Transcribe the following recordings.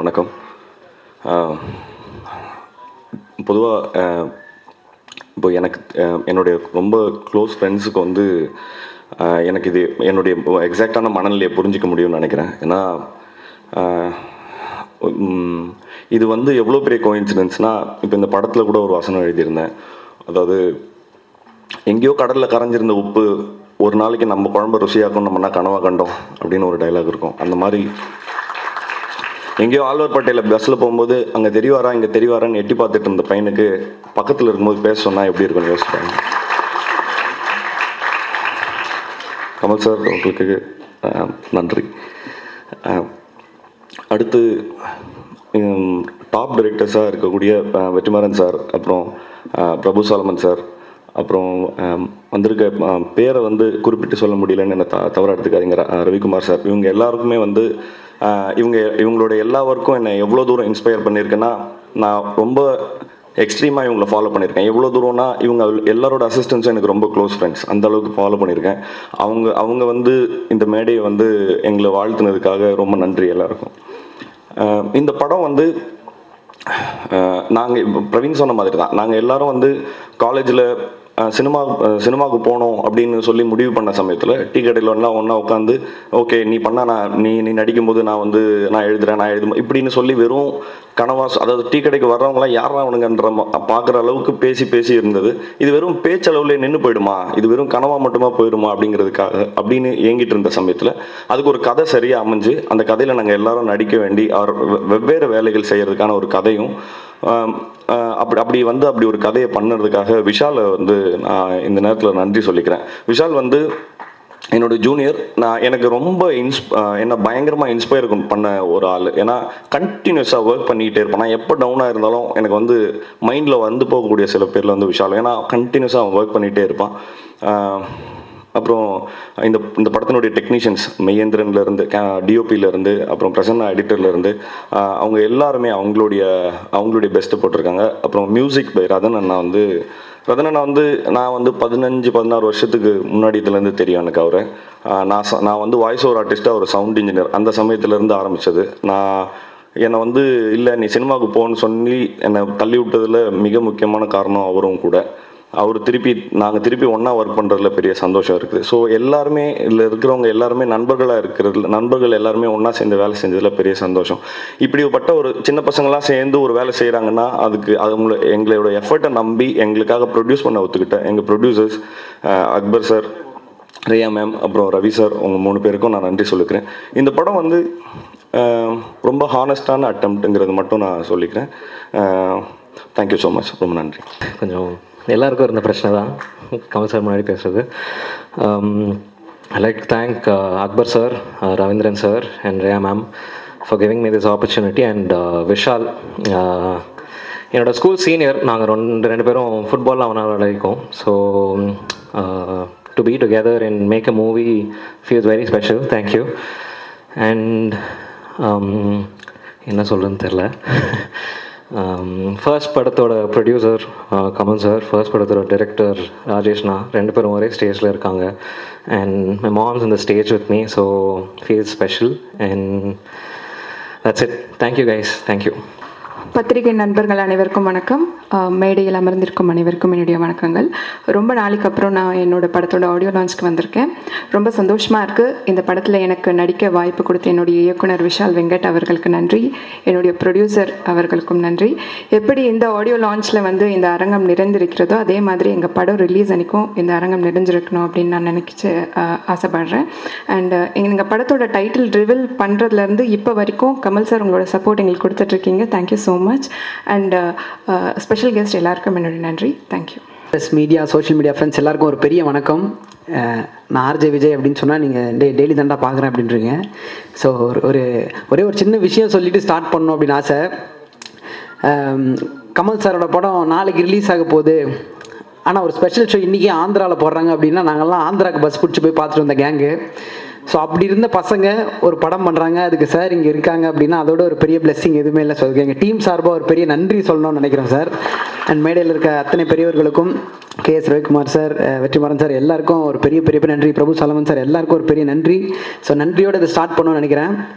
வணக்கம் பொதுவாக இப்போ எனக்கு அஹ், என்னுடைய ரொம்ப க்ளோஸ் ஃப்ரெண்ட்ஸுக்கு வந்து அஹ், எனக்கு இது என்னுடைய எக்ஸாக்டான மனநிலையை புரிஞ்சிக்க முடியும்னு நினைக்கிறேன் ஏன்னா அஹ், உம், இது வந்து எவ்வளோ பெரிய கோயின்சிடென்ஸ்னால் இப்போ இந்த படத்தில் கூட ஒரு வசனம் எழுதியிருந்தேன் அதாவது எங்கேயோ கடலில் கரைஞ்சிருந்த உப்பு ஒரு நாளைக்கு நம்ம குழம்பு ருசியாக்கும் நம்மனா கனவா கண்டோம் அப்படின்னு ஒரு டைலாக் இருக்கும் அந்த மாதிரி எங்கேயோ ஆழ்வார்பேட்டையில் பஸ்ஸில் போகும்போது அங்கே தெரியவாரா இங்கே தெரியவாரான்னு எட்டி பார்த்துட்டு இருந்த பையனுக்கு பக்கத்தில் இருக்கும்போது பேச சொன்னால் எப்படி இருக்கும்னு யோசிப்பாங்க கமல் சார் உங்களுக்கு அஹ், நன்றி அஹ், அடுத்து டாப் டைரக்டர்ஸாக இருக்கக்கூடிய அஹ், வெற்றிமாறன் சார் அப்புறம் அஹ், பிரபு சாலமன் சார் அப்புறம் அஹ், வந்திருக்க அஹ், பேரை வந்து குறிப்பிட்டு சொல்ல முடியலன்னு என்ன த தவறாக எடுத்துக்காதீங்க ர- ரவிக்குமார் சார் இவங்க எல்லாருக்குமே வந்து அஹ், இவங்க இவங்களோட எல்லா ஒர்க்கும் என்னை எவ்வளோ தூரம் இன்ஸ்பயர் பண்ணியிருக்குன்னா நான் ரொம்ப எக்ஸ்ட்ரீமாக இவங்களை ஃபாலோ பண்ணியிருக்கேன் எவ்வளோ தூரம்னா இவங்க எல்லாரோட அசிஸ்டன்ஸும் எனக்கு ரொம்ப க்ளோஸ் ஃப்ரெண்ட்ஸ் அந்த அளவுக்கு ஃபாலோ பண்ணியிருக்கேன் அவங்க அவங்க வந்து இந்த மேடையை வந்து எங்களை வாழ்த்துனதுக்காக ரொம்ப நன்றி எல்லாருக்கும் அஹ் இந்த படம் வந்து நாங்கள் பிரவீன் சொன்ன மாதிரி தான் நாங்கள் எல்லாரும் வந்து காலேஜில் சினிமா சினிமாவுக்கு போகணும் அப்படின்னு சொல்லி முடிவு பண்ண சமயத்தில் டீ கடையில் எல்லாம் ஒன்றா உட்காந்து ஓகே நீ பண்ணா நான் நீ நீ நடிக்கும்போது நான் வந்து நான் எழுதுறேன் நான் எழுது இப்படின்னு சொல்லி வெறும் கனவா அதாவது டீ கடைக்கு வர்றவங்களாம் யாரா அவனுங்கன்ற பார்க்குற அளவுக்கு பேசி பேசி இருந்தது இது வெறும் பேச்சளவுல நின்று போயிடுமா இது வெறும் கனவா மட்டுமா போயிடுமா அப்படிங்கிறதுக்காக அப்படின்னு ஏங்கிட்டு இருந்த சமயத்தில் அதுக்கு ஒரு கதை சரியாக அமைஞ்சு அந்த கதையில் நாங்கள் எல்லாரும் நடிக்க வேண்டி அவர் வெ- வெவ்வேறு வேலைகள் செய்யறதுக்கான ஒரு கதையும் ஆம், ஆஹ் அப்படி அப்படி வந்து அப்படி ஒரு கதையை பண்ணுறதுக்காக விஷாலை வந்து நான் இந்த நேரத்தில் நன்றி சொல்லிக்கிறேன் விஷால் வந்து என்னோட ஜூனியர் நான் எனக்கு ரொம்ப இன்ஸ் ஆஹ் என்ன பயங்கரமாக இன்ஸ்பயர் பண்ண ஒரு ஆள் ஏன்னா கண்டினியூஸாக ஒர்க் பண்ணிக்கிட்டே இருப்பேன் நான் எப்போ டவுனாக இருந்தாலும் எனக்கு வந்து மைண்டில் வந்து போகக்கூடிய சில பேரில் வந்து விஷால் ஏன்னா கண்டினியூஸாக அவன் ஒர்க் பண்ணிகிட்டே இருப்பான் ஆஹ் அப்புறம் இந்த இந்த படத்தினுடைய டெக்னீஷியன்ஸ் மெய்யந்திரன்லேருந்து டிஓபியிலேருந்து அப்புறம் பிரசன்னா எடிட்டர்லேருந்து அவங்க எல்லாருமே அவங்களுடைய அவங்களுடைய பெஸ்ட்டு போட்டிருக்காங்க அப்புறம் மியூசிக் பை ரதன் அண்ணா வந்து ரதன் அண்ணா வந்து நான் வந்து பதினஞ்சு பதினாறு வருஷத்துக்கு முன்னாடி இதுலேருந்து தெரியும் எனக்கு அவரை நான் ச- நான் வந்து வாய்ஸ் ஓவர் ஆர்டிஸ்ட்டாக ஒரு சவுண்ட் இன்ஜினியர் அந்த சமயத்துலேருந்து ஆரம்பித்தது நான் என்னை வந்து இல்லை நீ சினிமாவுக்கு போன்னு சொல்லி என்னை தள்ளி விட்டதில் மிக முக்கியமான காரணம் அவரும் கூட அவர் திருப்பி நாங்கள் திருப்பி ஒன்றா ஒர்க் பண்ணுறதுல பெரிய சந்தோஷம் இருக்குது ஸோ எல்லாருமே இதில் இருக்கிறவங்க எல்லாருமே நண்பர்களாக இருக்கிறதுல நண்பர்கள் எல்லாருமே ஒன்றா சேர்ந்து வேலை செஞ்சதில் பெரிய சந்தோஷம் இப்படிப்பட்ட ஒரு சின்ன பசங்களாம் சேர்ந்து ஒரு வேலை செய்கிறாங்கன்னா அதுக்கு அவங்கள எங்களோட எஃபர்ட்டை நம்பி எங்களுக்காக ப்ரொடியூஸ் பண்ண ஒத்துக்கிட்ட எங்கள் producers Akbar sir Riya ma'am அப்புறம் ரவி சார் உங்கள் மூணு பேருக்கும் நான் நன்றி சொல்லிக்கிறேன் இந்த படம் வந்து அஹ், ரொம்ப ஹானஸ்டான அட்டம்ப்ட்டுங்கிறது மட்டும் நான் சொல்லிக்கிறேன் தேங்க்யூ ஸோ மச் ரொம்ப நன்றி கொஞ்சம் எல்லாருக்கும் இருந்த பிரச்சனை தான் கமல் சார் முன்னாடி பேசுறது I like thank Akbar sir Ravindran sir and Reya ma'am for giving me this opportunity and Vishal uh, என்னோட ஸ்கூல் சீனியர் நாங்கள் ரெண்டு ரெண்டு பேரும் ஃபுட்பால்லாம் அவனால் விளைவிக்கும் so to be together and make a movie feels very special thank you and என்ன சொல்கிறதுன்னு தெரில ஃபர்ஸ்ட் படத்தோட ப்ரொடியூசர் கமல் சார் ஃபர்ஸ்ட் படத்தோட டைரக்டர் ராஜேஷ்னா ரெண்டு பேரும் ஒரே ஸ்டேஜில் இருக்காங்க அண்ட் மை மாம்ஸ் இந்த stage with me so feel special and that's it thank you guys thank you பத்திரிகை நண்பர்கள் அனைவருக்கும் வணக்கம் அஹ், மேடையில் அமர்ந்திருக்கும் அனைவருக்கும் என்னுடைய வணக்கங்கள் ரொம்ப நாளைக்கு அப்புறம் நான் என்னோட படத்தோட ஆடியோ லான்ச்க்கு வந்திருக்கேன் ரொம்ப சந்தோஷமாக இருக்குது இந்த படத்தில் எனக்கு நடிக்க வாய்ப்பு கொடுத்த என்னுடைய இயக்குனர் விஷால் வெங்கட் அவர்களுக்கு நன்றி என்னுடைய ப்ரொடியூசர் அவர்களுக்கும் நன்றி எப்படி இந்த ஆடியோ லான்ச்சில் வந்து இந்த அரங்கம் நிறைந்திருக்கிறதோ அதே மாதிரி எங்கள் படம் ரிலீஸ் அன்னைக்கும் இந்த அரங்கம் நிறைஞ்சிருக்கணும் அப்படின்னு நான் நினைச்சு அஹ், ஆசைப்படுறேன் அண்ட் எங்கள் படத்தோட டைட்டில் ரிவீல் பண்ணுறதுலேருந்து இப்போ வரைக்கும் கமல் சார் உங்களோட சப்போர்ட் எங்களுக்கு கொடுத்துட்ருக்கீங்க thank you so much and special guest எல்லாருக்கும் என்னுடைய நன்றி thank you plus media social media friends எல்லாருக்கும் ஒரு பெரிய வணக்கம் அஹ் நான் ஆர்ஜே விஜய் அப்படின்னு சொன்னால் நீங்கள் டே டெய்லி தாண்டா பார்க்குறேன் அப்படின்றீங்க ஸோ ஒரு ஒரு ஒரே ஒரு சின்ன விஷயம் சொல்லிட்டு ஸ்டார்ட் பண்ணணும் அப்படின்னு ஆசை அம், கமல் சாரோட படம் நாளைக்கு ரிலீஸ் ஆக போகுது ஆனால் ஒரு ஸ்பெஷல் ஷோ இன்றைக்கி ஆந்திராவில் போடுறாங்க அப்படின்னா நாங்கள்லாம் ஆந்திராவுக்கு பஸ் பிடிச்சி போய் பார்த்துட்டு வந்த கேங்கு ஸோ அப்படி இருந்த பசங்க ஒரு படம் பண்ணுறாங்க அதுக்கு சார் இங்கே இருக்காங்க அப்படின்னா அதோட ஒரு பெரிய பிளெஸிங் எதுவுமே இல்லை சொல்லுங்க எங்கள் டீம் சார்பாக ஒரு பெரிய நன்றி சொல்லணும்னு நினைக்கிறோம் சார் அண்ட் மேடையில் இருக்க அத்தனை பெரியவர்களுக்கும் K S Ravikumar sir ah, Vetrimaaran sir எல்லாருக்கும் ஒரு பெரிய பெரிய பெரிய நன்றி பிரபு சலமன் சார் எல்லாருக்கும் ஒரு பெரிய நன்றி ஸோ நன்றியோட இதை ஸ்டார்ட் பண்ணணும்னு நினைக்கிறேன்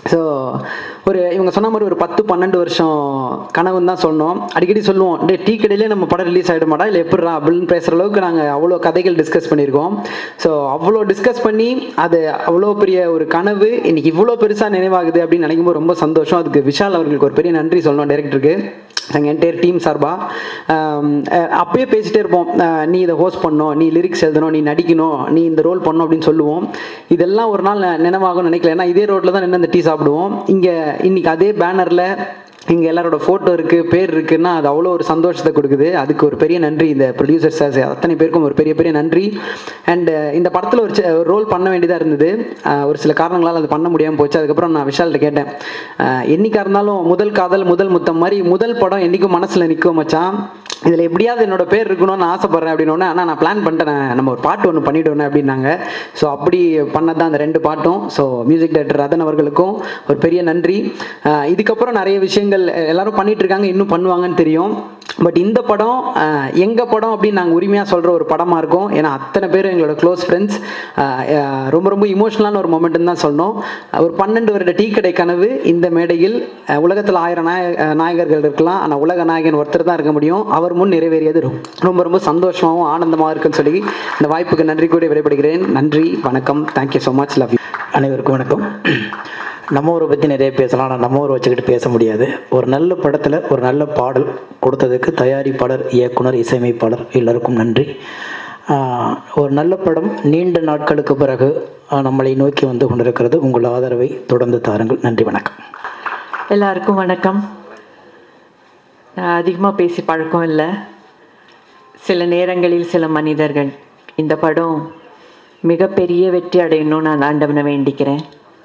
ஸோ ஒரு இவங்க சொன்ன மாதிரி ஒரு பத்து பன்னெண்டு வருஷம் கனவுன்னு தான் சொன்னோம் அடிக்கடி சொல்லுவோம் டே டீ கடையிலே நம்ம படம் ரிலீஸ் ஆகிடுமாடா இல்லை எப்படிடா அப்படின்னு பேசுகிற அளவுக்கு நாங்கள் அவ்வளோ கதைகள் டிஸ்கஸ் பண்ணியிருக்கோம் ஸோ அவ்வளோ டிஸ்கஸ் பண்ணி அது அவ்வளோ பெரிய ஒரு கனவு இன்னைக்கு இவ்வளோ பெருசாக நினைவாகுது அப்படின்னு நினைக்கும் போது ரொம்ப சந்தோஷம் அதுக்கு விஷால் அவர்களுக்கு ஒரு பெரிய நன்றி சொல்லணும் டேரக்டருக்கு எங்கள் என்டையர் டீம் சார்பாக அப்பயே பேசிட்டே இருப்போம் அஹ் நீ இதை ஹோஸ்ட் பண்ணணும் நீ லிரிக்ஸ் எழுதணும் நீ நடிக்கணும் நீ இந்த ரோல் பண்ணணும் அப்படின்னு சொல்லுவோம் இதெல்லாம் ஒரு நாள் ந- நினைவாகும்னு நினைக்கல ஏன்னா இதே ரோட்டில் தான் நின்று அந்த டீ சாப்பிடுவோம் இங்கே இன்னைக்கு அதே பேனரில் இங்கே எல்லாரோட ஃபோட்டோ இருக்குது பேர் இருக்குன்னா அது அவ்வளோ ஒரு சந்தோஷத்தை கொடுக்குது அதுக்கு ஒரு பெரிய நன்றி இந்த ப்ரொடியூசர்ஸ் அத்தனை பேருக்கும் ஒரு பெரிய பெரிய நன்றி அண்ட் இந்த படத்தில் ஒரு சி- ஒரு ரோல் பண்ண வேண்டியதாக இருந்தது அஹ் ஒரு சில காரணங்களால் அது பண்ண முடியாமல் போச்சு அதுக்கப்புறம் நான் விஷால்கிட்ட கேட்டேன் அஹ் என்னைக்கா இருந்தாலும் முதல் காதல் முதல் முத்தம் மாதிரி முதல் படம் என்றைக்கும் மனசில் நிற்கும் மச்சான் இதில் எப்படியாவது என்னோட பேர் இருக்கணும்னு ஆசைப்பட்றேன் அப்படின்னு ஆனால் நான் பிளான் பண்ணிட்டேன் நம்ம ஒரு பாட்டு ஒன்று பண்ணிவிடுவேன் அப்படின்னாங்க ஸோ அப்படி பண்ணது தான் அந்த ரெண்டு பாட்டும் ஸோ மியூசிக் டைரக்டர் ரதன் அவர்களுக்கும் ஒரு பெரிய நன்றி அஹ் இதுக்கப்புறம் நிறைய விஷயங்கள் எல்லாரும் பண்ணிட்டு இருக்காங்க இன்னும் பண்ணுவாங்கன்னு தெரியும் பட் இந்த படம் அஹ், எங்க படம் அப்படின்னு நாங்கள் உரிமையாக சொல்கிற ஒரு படமாக இருக்கும் ஏன்னா அத்தனை பேர் எங்களோட க்ளோஸ் ஃப்ரெண்ட்ஸ் ரொம்ப ரொம்ப இமோஷனலான ஒரு மொமெண்ட்னு தான் சொன்னோம் ஒரு பன்னெண்டு வருட டீ கடை கனவு இந்த மேடையில் அஹ், உலகத்தில் ஆயிரம் நாய அஹ், நாயகர்கள் இருக்கலாம் ஆனால் உலக நாயகன் ஒருத்தர் தான் இருக்க முடியும் அவர் முன் நிறைவேறியது ரொ- ரொம்ப ரொம்ப சந்தோஷமாகவும் ஆனந்தமாக இருக்குன்னு சொல்லி இந்த வாய்ப்புக்கு நன்றி கூறி விடைபெறுகிறேன் நன்றி வணக்கம் thank you so much love you அனைவருக்கும் வணக்கம் நம்ம ஊரை பற்றி நிறைய பேசலாம் ஆனால் நம்ம ஊரை வச்சுக்கிட்டு பேச முடியாது ஒரு நல்ல படத்தில் ஒரு நல்ல பாடல் கொடுத்ததுக்கு தயாரிப்பாளர் இயக்குனர் இசையமைப்பாளர் எல்லாருக்கும் நன்றி ஆஹ், ஒரு நல்ல படம் நீண்ட நாட்களுக்கு பிறகு ஆஹ், நம்மளை நோக்கி வந்து கொண்டிருக்கிறது உங்கள் ஆதரவை தொடர்ந்து தாருங்கள் நன்றி வணக்கம் எல்லாருக்கும் வணக்கம் நான் அதிகமாக பேசி பழக்கம் இல்லை சில நேரங்களில் சில மனிதர்கள் இந்த படம் மிகப்பெரிய வெற்றி அடையணும்னு நான் ஆண்டவனை வேண்டிக்கிறேன்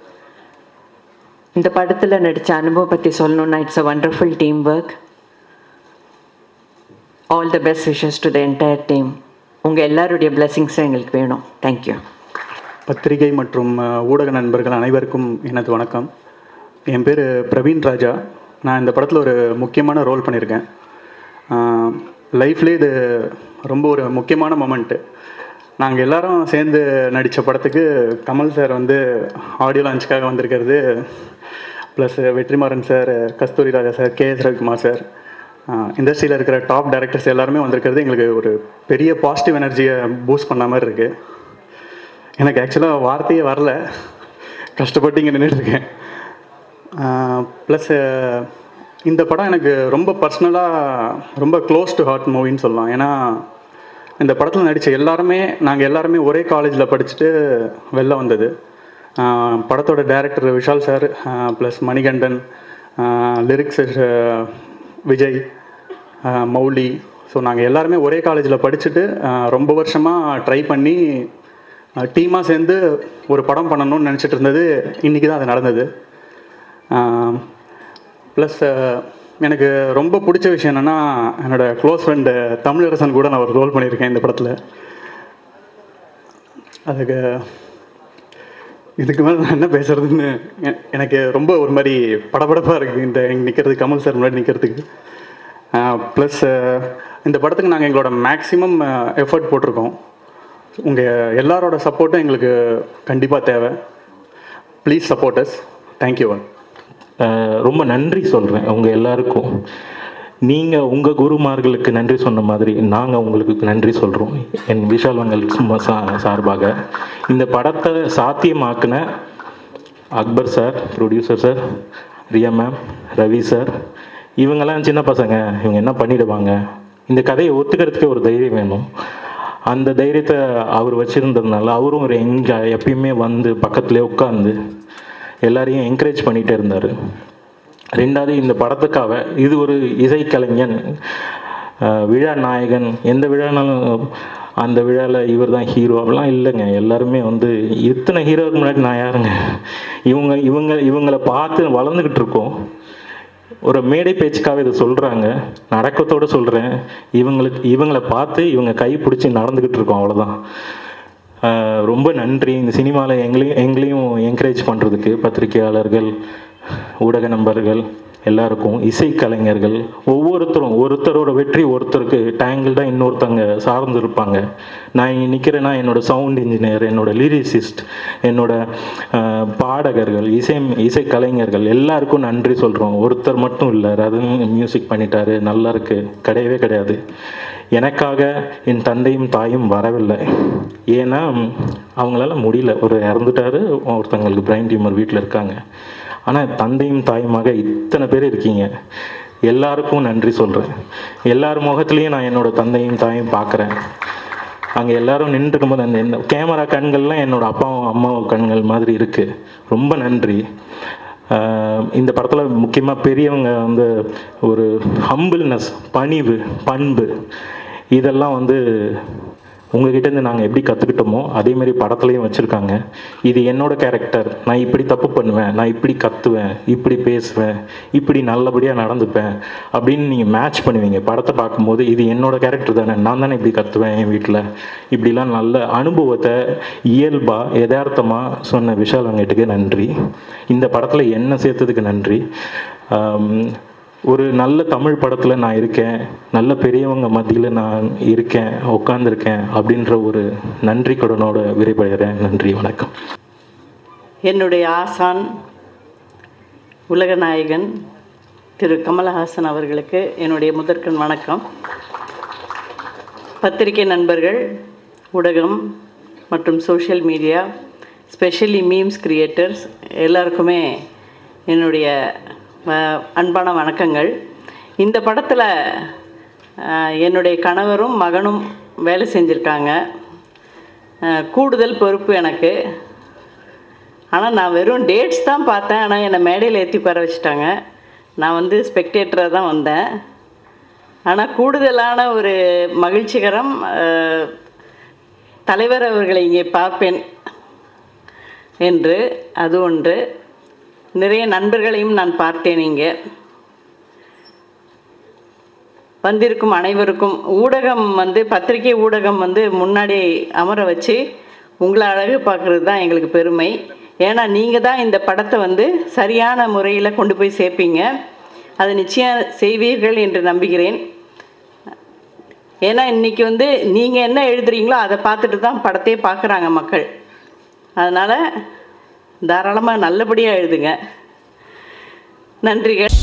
இந்த படத்தில் நடித்த அனுபவம் பற்றி சொல்லணும்னா it's a wonderful team work all the best wishes to the entire team உங்கள் எல்லாருடைய பிளெஸிங்ஸும் எங்களுக்கு வேணும் தேங்க்யூ பத்திரிகை மற்றும் அஹ், ஊடக நண்பர்கள் அனைவருக்கும் எனது வணக்கம் என் பேர் பிரவீன் ராஜா நான் இந்த படத்தில் ஒரு முக்கியமான ரோல் பண்ணியிருக்கேன் லைஃப்லேயே இது ரொம்ப ஒரு முக்கியமான மொமெண்ட்டு நாங்கள் எல்லாரும் சேர்ந்து நடித்த படத்துக்கு கமல் சார் வந்து ஆடியோ லான்ச்சுக்காக வந்திருக்கிறது plus Vetrimaaran sir Kasthuri Raja sir K S Ravikumar sir இண்டஸ்ட்ரியில் இருக்கிற டாப் டைரக்டர்ஸ் எல்லாருமே வந்திருக்கிறது எங்களுக்கு ஒரு பெரிய பாசிட்டிவ் எனர்ஜியை பூஸ்ட் பண்ண மாதிரி இருக்குது எனக்கு ஆக்சுவலாக வார்த்தையே வரல கஷ்டப்பட்டு இங்கே நின்றுட்டுருக்கேன் ப்ளஸ் இந்த படம் எனக்கு ரொம்ப பர்சனலாக ரொம்ப க்ளோஸ் டு ஹார்ட் மூவின்னு சொல்லலாம் ஏன்னா இந்த படத்தில் நடித்த எல்லாருமே நாங்கள் எல்லாருமே ஒரே காலேஜில் படிச்சுட்டு வெளில வந்தது ஆஹ் படத்தோட director Vishal sir plus Manikandan lyrics Vijay ah Mouli so நாங்கள் எல்லாருமே ஒரே காலேஜில் படிச்சுட்டு ஆஹ் ரொம்ப வருஷமாக ட்ரை பண்ணி டீமாக சேர்ந்து ஒரு படம் பண்ணணும்னு நினச்சிட்டு இருந்தது இன்றைக்கி தான் அது நடந்தது ப்ளஸ் எனக்கு ரொம்ப பிடிச்ச விஷயம் என்னென்னா என்னோட க்ளோஸ் ஃப்ரெண்டு தமிழரசன் கூட நான் ஒரு ரோல் பண்ணியிருக்கேன் இந்த படத்தில் அதுக்கு இதுக்கு மேலே நான் என்ன பேசுறதுன்னு எ- எனக்கு ரொம்ப ஒரு மாதிரி படபடப்பாக இருக்குது இந்த இங்கே நிற்கிறது கமல் சார் முன்னாடி நிற்கிறதுக்கு ப்ளஸ் இந்த படத்துக்கு நாங்கள் எங்களோட மேக்ஸிமம் எஃபர்ட் போட்டிருக்கோம் உங்கள் எல்லாரோட சப்போர்ட்டும் எங்களுக்கு கண்டிப்பாக தேவை please support us thank you one ah ரொம்ப நன்றி சொல்கிறேன் உங்க எல்லாருக்கும் நீங்கள் உங்கள் குருமார்களுக்கு நன்றி சொன்ன மாதிரி நாங்கள் உங்களுக்கு நன்றி சொல்கிறோம் என் விஷால் வங்கல் சும்மா சா சார்பாக இந்த படத்தை சாத்தியமாக்குன Akbar sir producer sir Riya ma'am Ravi sir இவங்கெல்லாம் சின்ன பசங்க இவங்க என்ன பண்ணிடுவாங்க இந்த கதையை ஒத்துக்கிறதுக்கே ஒரு தைரியம் வேணும் அந்த தைரியத்தை அவர் வச்சுருந்ததுனால அவரும் ஒரு எங்க எப்பயுமே வந்து பக்கத்துலேயே உட்காந்து எல்லாரையும் என்கரேஜ் பண்ணிகிட்டே இருந்தார் ரெண்டாவது இந்த படத்துக்காக இது ஒரு இசைக்கலைஞன் அஹ், விழா நாயகன் எந்த விழானாலும் அந்த விழாவில் இவர் தான் ஹீரோ அப்படிலாம் இல்லைங்க எல்லாருமே வந்து இத்தனை ஹீரோவுக்கு முன்னாடி நான் யாருங்க இவங்க இவங்க இவங்களை பார்த்து வளர்ந்துக்கிட்டு இருக்கோம் ஒரு மேடை பேச்சுக்காக இதை சொல்கிறாங்க நடக்கத்தோடு சொல்கிறேன் இவங்களுக்கு இவங்களை பார்த்து இவங்க கை பிடிச்சி நடந்துக்கிட்டு இருக்கோம் அவ்வளோதான் ஆஹ் ரொம்ப நன்றி இந்த சினிமாவில் எங்களையும் எங்களையும் என்கரேஜ் பண்ணுறதுக்கு பத்திரிகையாளர்கள் ஊடக நண்பர்கள் எல்லாருக்கும் இசைக்கலைஞர்கள் ஒவ்வொருத்தரும் ஒருத்தரோட வெற்றி ஒருத்தருக்கு டேங்கிள் தான் இன்னொருத்தங்க சார்ந்து இருப்பாங்க நான் இங்கே நிற்கிறேன்னா என்னோட சவுண்ட் இன்ஜினியர் என்னோட லிரிசிஸ்ட் என்னோட அஹ், பாடகர்கள் இசை இசைக்கலைஞர்கள் எல்லாருக்கும் நன்றி சொல்கிறோம் ஒருத்தர் மட்டும் இல்லை ரதன் மியூசிக் பண்ணிட்டாரு நல்லா இருக்கு கிடையவே கிடையாது எனக்காக என் தந்தையும் தாயும் வரவில்லை ஏன்னா அவங்களால முடியல ஒரு இறந்துட்டாரு ஒருத்தங்களுக்கு பிரைன் டியூமர் வீட்டில் இருக்காங்க ஆனால் தந்தையும் தாயுமாக இத்தனை பேர் இருக்கீங்க எல்லாருக்கும் நன்றி சொல்கிறேன் எல்லார் முகத்துலேயும் நான் என்னோட தந்தையும் தாயும் பார்க்குறேன் அங்கே எல்லாரும் நின்றுட்டு இருக்கும்போது அந்த இந்த கேமரா கண்கள்லாம் என்னோட அப்பாவும் அம்மாவும் கண்கள் மாதிரி இருக்குது ரொம்ப நன்றி ஆஹ் இந்த படத்தில் முக்கியமாக பெரியவங்க வந்து ஒரு ஹம்பிள்னஸ் பணிவு பண்பு இதெல்லாம் வந்து உங்ககிட்டேருந்து நாங்கள் எப்படி கற்றுக்கிட்டோமோ அதேமாரி படத்துலையும் வச்சுருக்காங்க இது என்னோட கேரக்டர் நான் இப்படி தப்பு பண்ணுவேன் நான் இப்படி கத்துவேன் இப்படி பேசுவேன் இப்படி நல்லபடியாக நடந்துப்பேன் அப்படின்னு நீங்கள் மேட்ச் பண்ணுவீங்க படத்தை பார்க்கும்போது இது என்னோட கேரக்டர் தானே நான் தானே இப்படி கத்துவேன் என் வீட்டில் இப்படிலாம் நல்ல அனுபவத்தை இயல்பாக யதார்த்தமாக சொன்ன விஷால் வெங்கட்டுக்கு நன்றி இந்த படத்தில் என்ன சேர்த்ததுக்கு நன்றி ஆம், ஒரு நல்ல தமிழ் படத்தில் நான் இருக்கேன் நல்ல பெரியவங்க மத்தியில் நான் இருக்கேன் உட்காந்துருக்கேன் அப்படின்ற ஒரு நன்றி கடனோட விரைபடுகிறேன் நன்றி வணக்கம் என்னுடைய ஆசான் உலகநாயகன் திரு கமலஹாசன் அவர்களுக்கு என்னுடைய முதற்கண் வணக்கம் பத்திரிகை நண்பர்கள் ஊடகம் மற்றும் social media specially memes creators எல்லாருக்குமே என்னுடைய அஹ், அன்பான வணக்கங்கள் இந்த படத்தில் அஹ், என்னுடைய கணவரும் மகனும் வேலை செஞ்சுருக்காங்க அஹ், கூடுதல் பொறுப்பு எனக்கு ஆனால் நான் வெறும் டேட்ஸ் தான் பார்த்தேன் ஆனால் என்னை மேடையில் ஏற்றி பெற வச்சுட்டாங்க நான் வந்து ஸ்பெக்டேட்டராக தான் வந்தேன் ஆனால் கூடுதலான ஒரு மகிழ்ச்சிகரம் அஹ், தலைவர் அவர்களை இங்கே பார்ப்பேன் என்று அது ஒன்று நிறைய நண்பர்களையும் நான் பார்த்தேன் இங்கே வந்திருக்கும் அனைவருக்கும் ஊடகம் வந்து பத்திரிகை ஊடகம் வந்து முன்னாடி அமர வச்சு உங்களை அழகு பார்க்குறது தான் எங்களுக்கு பெருமை ஏன்னா நீங்கள் தான் இந்த படத்தை வந்து சரியான முறையில் கொண்டு போய் சேர்ப்பீங்க அதை நிச்சயம் செய்வீர்கள் என்று நம்புகிறேன் ஏன்னா இன்னைக்கு வந்து நீங்கள் என்ன எழுதுறீங்களோ அதை பார்த்துட்டு தான் படத்தையே பார்க்குறாங்க மக்கள் அதனால் தாராளமாக நல்லபடியாக எழுதுங்க நன்றிகள்